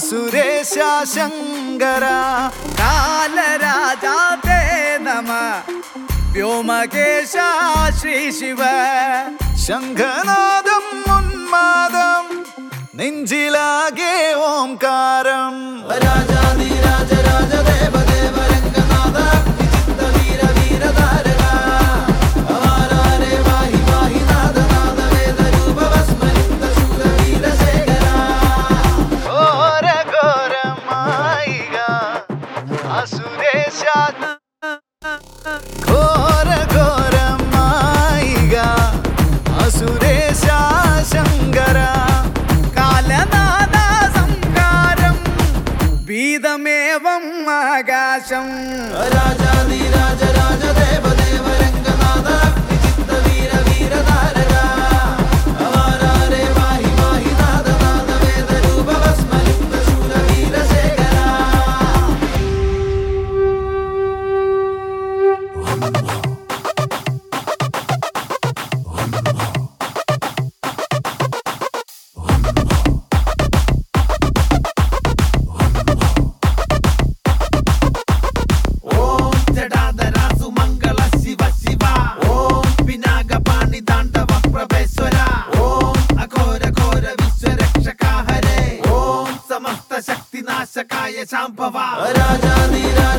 സുരേശ ശങ്കര കാലരാജാ തേ നമ വ്യോമകേശ ശ്രീ ശിവ ശംഖനാദം ഉന്മാദം നെഞ്ചിലാകെ ഓംകാരം ഘോര ഘോരമായിക അസുരേശ ഘോര ഘോരമായിക അസുരേശ ശങ്കര കാലനാദ സംഹാരം വീതമേവം ആകാശം ഓം ജടാധര സുമംഗള ശിവ ശിവ ഓം പിനാകപാണി താണ്ഡവ പ്രഭേശ്വര ഓം അഘോര ഘോര വിശ്വരക്ഷകാ ഹരേ ഓം സമസ്ത ശക്തി നാശകായ ശാംഭവ രാജാതിരാജ